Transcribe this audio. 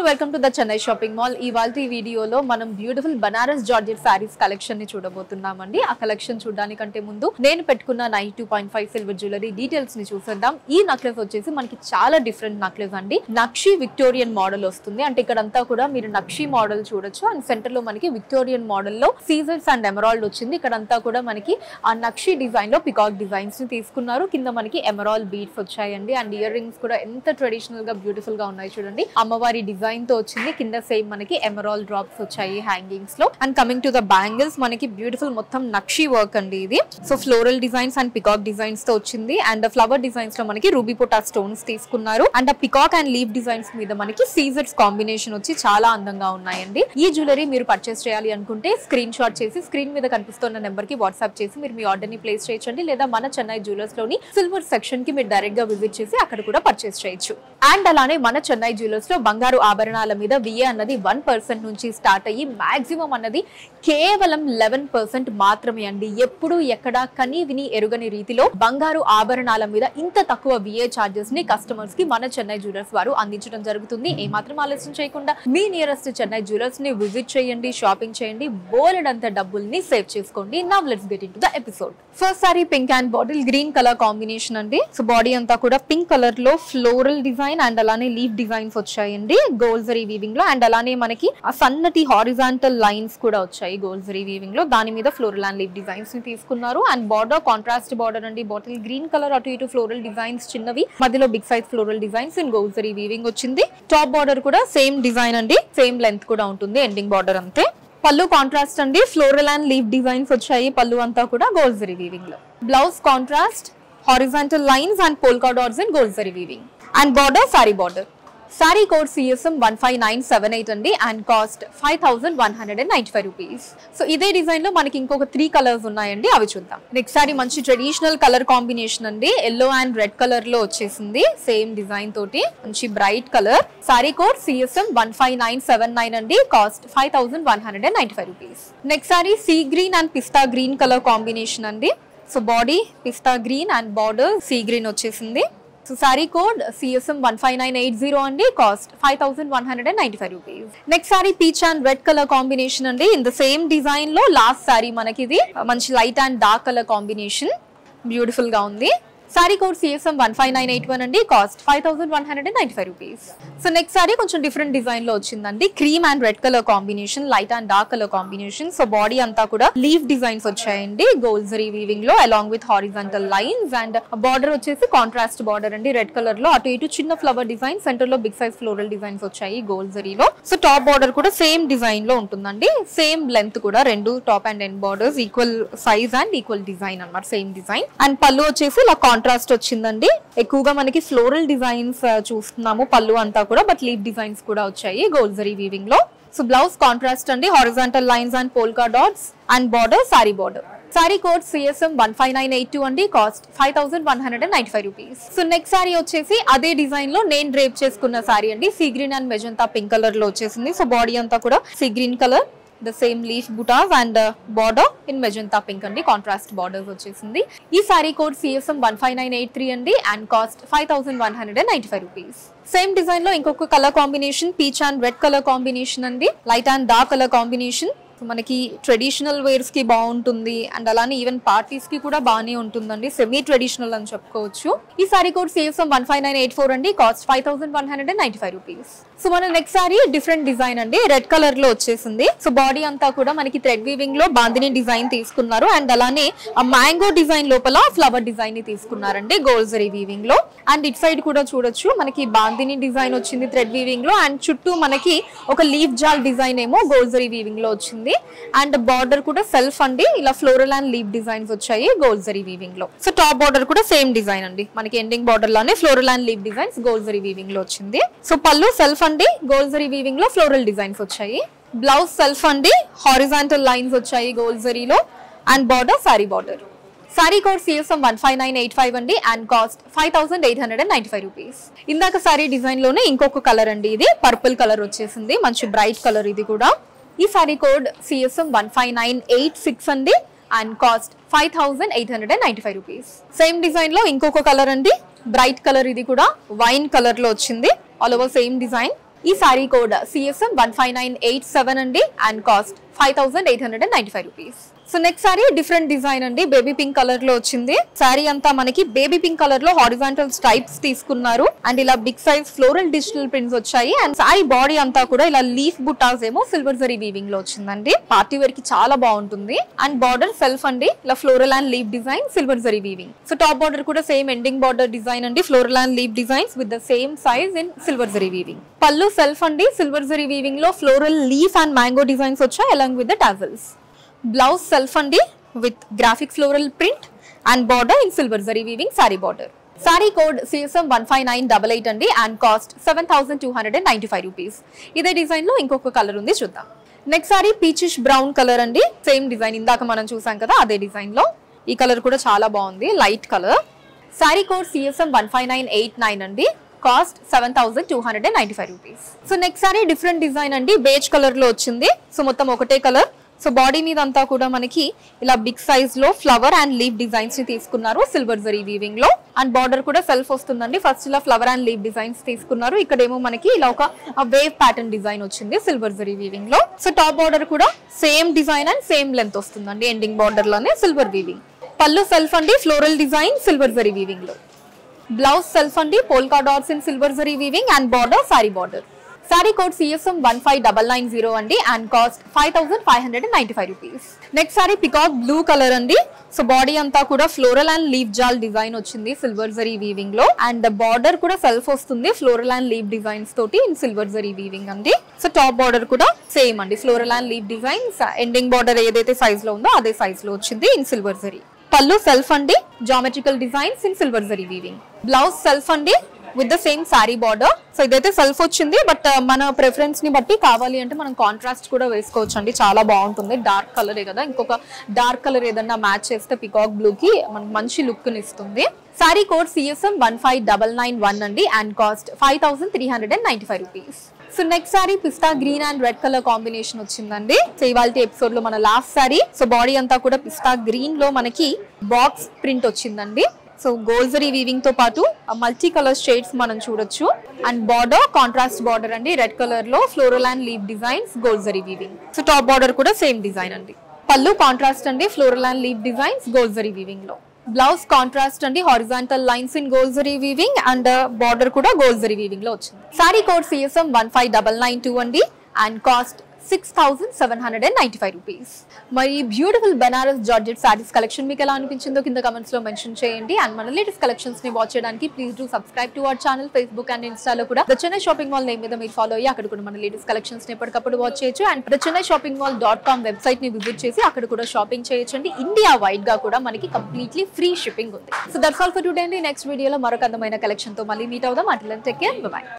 welcome to the Chennai shopping mall ఇవాళ ఈ వీడియోలో మనం beautiful Banaras georgette saris collection ని చూడబోతున్నామండి ఆ కలెక్షన్ చూడడానికంటే ముందు నేను పెట్టుకున్న nine two point five silver jewellery details ని చూసేద్దాం ఈ నక్లెస్ వచ్చేసి మనకి చాలా డిఫరెంట్ నక్లెస్ అండి నక్షి విక్టోరియన్ మోడల్ వస్తుంది అంటే ఇక్కడంతా కూడా మీరు నక్షి మోడల్ చూడొచ్చు అండ్ సెంటర్ లో మనకి విక్టోరియన్ మోడల్ లో సీజర్స్ అండ్ ఎమరాల్డ్ వచ్చింది ఇక్కడంతా కూడా మనకి ఆ నక్షి డిజైన్ లో పికాక్ డిజైన్స్ ని తీసుకున్నారు కింద మనకి ఎమరాల్డ్ బీడ్స్ వచ్చాయండి అండ్ ఇయర్ రింగ్స్ కూడా ఎంత ట్రెడిషనల్ గా బ్యూటిఫుల్ గా ఉన్నాయి చూడండి అమ్మవారి డిజైన్ తో వచ్చింది కింద సేమ్ మనకి ఎమరాల్ డ్రాప్స్ వచ్చాయి హ్యాంగింగ్స్ లో and coming to the bangles మనకి బ్యూటిఫుల్ మొత్తం నక్షి వర్క్ అండి ఇది so floral designs and peacock designs తో వచ్చింది అండ్ ఫ్లవర్ డిజైన్స్ లో మనకి రూబీ పొటా స్టోన్స్ తీసుకున్నారు అండ్ ఆ పికాక్ అండ్ లీవ్ డిజైన్స్ మీద మనకి సీజర్స్ కాంబినేషన్ వచ్చి చాలా అందంగా ఉన్నాయండి ఈ జ్యువెలరీ మీరు పర్చేస్ చేయాలి అనుకుంటే స్క్రీన్ షాట్ చేసి స్క్రీన్ మీద కనిపిస్తున్న నెంబర్ కి వాట్సాప్ చేసి మీరు మీ ఆర్డర్ ని ప్లేస్ చేయొచ్చండి లేదా మన చెన్నై జ్యువెలర్స్ లోని సిల్వర్ సెక్షన్ కి మీరు డైరెక్ట్ గా విజిట్ చేసి అక్కడ కూడా పర్చేస్ చేయొచ్చు అండ్ అలానే మన చెన్నై జ్యువెలర్స్ లో బంగారు ఆభరణాల మీద విఏ అన్నది వన్ పర్సెంట్ నుంచి స్టార్ట్ అయ్యి మాక్సిమం అన్నది కేవలం లెవెన్ పర్సెంట్ మాత్రమే అండి ఎప్పుడు ఎక్కడ కని విని ఎరుగని రీతిలో బంగారు ఆభరణాల మీద ఇంత తక్కువ విఏ చార్జెస్ ని కస్టమర్స్ కి మన చెన్నై జ్యువెలర్స్ వారు అందించడం జరుగుతుంది ఏమాత్రం ఆలస్యం చేయకుండా మీ నియరెస్ట్ చెన్నై జ్యువెలర్స్ ని విజిట్ చేయండి షాపింగ్ చేయండి బోలెడంత డబ్బుల్ని సేవ్ చేసుకోండి now let's get into the episode first sari pink and bottle green colour combination అండి సో బాడీ అంతా కూడా పింక్ కలర్ లో ఫ్లోరల్ డిజైన్ అండ్ అలానే లీఫ్ డిజైన్స్ వచ్చాయండి గోల్జరీ వీవింగ్ లో అండ్ అలానే మనకి ఆ సన్నటి హారిజాంటల్ లైన్స్ కూడా వచ్చాయి గోల్జరీ వీవింగ్ లో దాని మీద ఫ్లోరల్ అండ్ లీఫ్ డిజైన్స్ ని తీసుకున్నారు అండ్ బార్డర్ కాంట్రాస్ట్ బార్డర్ అండి బాటిల్ గ్రీన్ కలర్ అటు ఇటు ఫ్లోరల్ డిజైన్స్ చిన్నవి మధ్యలో big size floral designs in గోల్జరీ వీవింగ్ వచ్చింది టాప్ బార్డర్ కూడా సేమ్ డిజైన్ అండి సేమ్ లెంత్ కూడా ఉంటుంది ఎండింగ్ బార్డర్ అంతే పళ్ళు కాంట్రాస్ట్ అండి ఫ్లోరల్ అండ్ లీఫ్ డిజైన్స్ వచ్చాయి పళ్ళు అంతా కూడా గోల్జరీ వీవింగ్ లో blouse contrast horizontal lines and polka dots in గోల్జరీ weaving and border sari border sari code CSM one five nine seven eight అండి and cost five thousand one hundred and ninety five rupees so ఇదే design లో మనకి ఇంకొక three colours ఉన్నాయండి అవి చూద్దాం next sari మంచి ట్రెడిషనల్ కలర్ కాంబినేషన్ అండి ఎల్లో అండ్ రెడ్ కలర్ లో వచ్చేసింది సేమ్ డిజైన్ తోటి మంచి bright colour sari code CSM one five nine seven nine అండి cost five thousand one hundred and ninety five rupees next sari sea green and pista green colour combination అండి so body pista green and border sea green వచ్చేసింది so sari code CSM one five nine eight zero అండి cost five thousand one hundred and ninety five rupees next sari peach and red colour combination అండి in the same design లో last sorry మనకి ఇది మంచి light and dark colour combination beautiful గా ఉంది sari code CSM one five nine eight one అండి cost five thousand one hundred and ninety five rupees so next sari కొంచెం different design లో వచ్చిందండి cream and red colour combination light and dark colour combination so body అంతా కూడా leaf designs వచ్చాయండి గోల్జరీ weaving లో along with horizontal lines and border వచ్చేసి contrast border అండి రెడ్ కలర్ లో అటు ఇటు చిన్న ఫ్లవర్ డిజైన్ సెంటర్ లో బిగ్ సైజ్ ఫ్లోరల్ డిజైన్స్ వచ్చాయి గోల్జరీలో సో టాప్ బార్డర్ కూడా సేమ్ డిజైన్ లో ఉంటుందండి సేమ్ లెంత్ కూడా రెండు top and end borders equal size and equal design అన్నమాట సేమ్ డిజైన్ అండ్ పళ్ళు వచ్చేసి ఇలా కాంట్రాస్ట్ వచ్చిందండి ఎక్కువగా మనకి ఫ్లోరల్ డిజైన్స్ చూస్తున్నాము పళ్ళు అంతా కూడా బట్ లీవ్ డిజైన్స్ కూడా వచ్చాయి గోల్జరీ వీవింగ్ లో సో బ్లౌజ్ కాంట్రాస్ట్ అండి horizontal lines and polka dots and border sari border sari code CSM one five nine eight two అండి cost five thousand one hundred and ninety five rupees so next sari వచ్చేసి అదే design లో నేను drape చేసుకున్న సారీ అండి sea green and magenta pink colour లో వచ్చేసింది so body అంతా కూడా sea green colour the same leaf బుటాస్ and border in magenta pink అండి కాంట్రాస్ట్ బార్డర్స్ వచ్చేసింది ఈ sari code CSM one five nine eight three అండి and cost five thousand one hundred and ninety five rupees same design లో ఇంకొక colour combination peach and red colour combination అండి light and dark colour combination మనకి traditional wears కి బాగుంటుంది and అలానే even parties కి కూడా బాగానే ఉంటుందండి సెమీ ట్రెడిషనల్ అని చెప్పుకోవచ్చు ఈ sari code CSM one five nine eight four అండి cost five thousand one hundred and ninety five rupees so మన నెక్స్ట్ సారీ డిఫరెంట్ డిజైన్ అండి రెడ్ కలర్ లో వచ్చేసింది సో బాడీ అంతా కూడా మనకి థ్రెడ్ వీవింగ్ లో బాందిని డిజైన్ తీసుకున్నారు అండ్ అలానే ఆ మ్యాంగో డిజైన్ లోపల ఫ్లవర్ డిజైన్ ని తీసుకున్నారండి గోల్జరీ వీవింగ్ లో అండ్ ఇట్ సైడ్ కూడా చూడొచ్చు మనకి బాందిని డిజైన్ వచ్చింది థ్రెడ్ వీవింగ్ లో అండ్ చుట్టూ మనకి ఒక లీఫ్ జాల్ డిజైన్ ఏమో గోల్జరీ వీవింగ్ లో వచ్చింది అండ్ బార్డర్ కూడా సెల్ఫ్ అండి ఇలా ఫ్లోరల్ అండ్ లీఫ్ డిజైన్స్ వచ్చాయి గోల్జరీ వీవింగ్ లో సో టాప్ బార్డర్ కూడా సేమ్ డిజైన్ అండి మనకి ఎండింగ్ బార్డర్ లోనే ఫ్లోరల్ అండ్ లీఫ్ డిజైన్స్ గోల్జరీ వీవింగ్ లో వచ్చింది సో పళ్ళు సెల్ఫ్ అండి గోల్జరీ వీవింగ్ లో ఫ్లోరల్ డిజైన్స్ వచ్చాయి బ్లౌజ్ సెల్ఫ్ అండి హారిజాంటల్ లైన్స్ వచ్చాయి గోల్జరీలో and border sari border sari code CSM one five nine eight five అండి and cost five thousand eight hundred and ninety five rupees ఇందాక సారీ డిజైన్ లోనే ఇంకొక కలర్ అండి ఇది పర్పుల్ కలర్ వచ్చేసింది మంచి బ్రైట్ కలర్ ఇది కూడా ఈ sari code CSM one five nine eight six అండి and cost five thousand eight hundred and ninety five rupees same design లో ఇంకొక కలర్ అండి బ్రైట్ కలర్ ఇది కూడా వైన్ కలర్ లో వచ్చింది ఆల్ ఓవర్ సేమ్ డిజైన్ ఈ sari code CSM one five nine eight seven అండి and cost five thousand eight hundred and ninety five rupees so next sari different design అండి బేబీ పింక్ కలర్ లో వచ్చింది సారీ అంతా మనకి బేబీ పింక్ కలర్ లో horizontal stripes తీసుకున్నారు and ఇలా big size floral digital prints వచ్చాయి అండ్ సారీ బాడీ అంతా కూడా ఇలా లీఫ్ బుటాస్ ఏమో సిల్వర్ జరీ వీవింగ్ లో వచ్చిందండి పార్టీ వేర్ కి చాలా బాగుంటుంది అండ్ బార్డర్ సెల్ఫ్ అండి ఇలా floral and leaf design silver zari weaving so top border కూడా సేమ్ ఎండింగ్ బార్డర్ డిజైన్ అండి floral and leaf designs with the same size in silver zari weaving పళ్ళు సెల్ఫ్ అండి సిల్వర్ జరీ వీవింగ్ లో floral leaf and mango designs వచ్చాయి along with the tassels blouse self అండి with graphic floral print and border in silver zari weaving sari border sari code CSM one five nine double eight అండి and cost seven thousand two hundred and ninety five rupees ఇదే design లో ఇంకొక colour ఉంది చూద్దాం next sari peachish brown colour అండి same design ఇందాక మనం చూసాం కదా అదే డిజైన్ లో ఈ కలర్ కూడా చాలా బాగుంది light colour sari code CSM one five nine eight nine అండి cost seven thousand two hundred and ninety five rupees so next sari different design అండి బేజ్ కలర్ లో వచ్చింది సో మొత్తం ఒకటే కలర్ సో బాడీ మీద అంతా కూడా మనకి ఇలా బిగ్ సైజ్ లో ఫ్లవర్ అండ్ లీవ్ డిజైన్స్ ని తీసుకున్నారు సిల్వర్ జరీ వీవింగ్ లో అండ్ బార్డర్ కూడా సెల్ఫ్ వస్తుందండి ఫస్ట్ ఇలా ఫ్లవర్ అండ్ లీవ్ డిజైన్స్ తీసుకున్నారు ఇక్కడేమో మనకి ఇలా ఒక వేవ్ ప్యాటర్న్ డిజైన్ వచ్చింది సిల్వర్ జరీ వీవింగ్ లో సో టాప్ బార్డర్ కూడా same design and same length వస్తుందండి ఎండింగ్ బార్డర్ లోనే సిల్వర్ వీవింగ్ పళ్ళు సెల్ఫ్ అండి floral design silver zari weaving లో బ్లౌజ్ సెల్ఫ్ అండి polka dots in silver zari weaving and border sari border sari code CSM one five double nine zero అండి and cost five thousand five hundred and ninety five rupees next sari peacock blue colour అండి so body అంతా కూడా floral and leave jaal design వచ్చింది silver zari weaving లో and border కూడా self వస్తుంది floral and leave designs తోటి in silver zari weaving అండి so top border కూడా సేమ్ అండి floral and leave designs ending border ఏదైతే సైజ్ లో ఉందో అదే సైజ్ లో వచ్చింది in silver zari pallu self అండి geometrical designs in silver zari weaving blouse self అండి with the same sari border so ఇదైతే సెల్ఫ్ వచ్చింది బట్ మన ప్రిఫరెన్స్ ని బట్టి కావాలి అంటే మనం కాంట్రాస్ట్ కూడా వేసుకోవచ్చు అండి చాలా బాగుంటుంది డార్క్ కలరే కదా ఇంకొక డార్క్ కలర్ ఏదన్నా మ్యాచ్ చేస్తే పికాక్ బ్లూ కి మనకు మంచి లుక్ ని ఇస్తుంది sari code CSM one five double nine one అండి and cost five thousand three hundred and ninety five rupees so next sari pista green and red colour combination వచ్చిందండి సో ఇవాళ ఎపిసోడ్ లో మన లాస్ట్ సారీ సో బాడీ అంతా కూడా పిస్తా green లో మనకి box print వచ్చిందండి సో గోల్జరీ వీవింగ్ తో పాటు మల్టీ కలర్ షేడ్స్ మనం చూడొచ్చు అండ్ బార్డర్ కాంట్రాస్ట్ బార్డర్ అండి రెడ్ కలర్ లో ఫ్లోరల్ అండ్ లీవ్ డిజైన్స్ గోల్జరీ వీవింగ్ సో టాప్ బార్డర్ కూడా సేమ్ డిజైన్ అండి పళ్ళు కాంట్రాస్ట్ అండి ఫ్లోరల్ అండ్ లీవ్ డిజైన్స్ గోల్జరీ వీవింగ్ లో బ్లౌజ్ కాంట్రాస్ట్ అండి హారిజాంటల్ లైన్స్ ఇన్ గోల్జరీ వీవింగ్ అండ్ బార్డర్ కూడా గోల్జరీ వీవింగ్ లో వచ్చింది sari code CSM one five double nine two అండి and cost six thousand seven hundred and ninety five rupees మరి beautiful Banaras georgette saris collection మీకు ఎలా అనిపించిందో కింద కమెంట్స్ లో మెన్షన్ చేయండి అండ్ మన లేటెస్ట్ కలెక్షన్స్ ని వాచ్ చేయడానికి please do subscribe to our channel Facebook and ఇన్స్టాలో కూడా the Chennai shopping mall name మీద మీరు ఫాలో అయ్యి అక్కడ కూడా మన లేటెస్ట్ కలెక్షన్స్ ని ఎప్పటికప్పుడు వాచ్ చేయొచ్చు and the Chennai shopping mall dot com website ని విజిట్ చేసి అక్కడ కూడా షాపింగ్ చేయొచ్చండి ఇండియా వైడ్ గా కూడా మనకి కంప్లీట్లీ ఫ్రీ షిప్పింగ్ ఉంది so that's all for today అండి నెక్స్ట్ వీడియోలో మరొక అందమైన కలెక్షన్ తో మళ్ళీ మీట్ అవుదాం అట్లా టేక్ కేర్ బై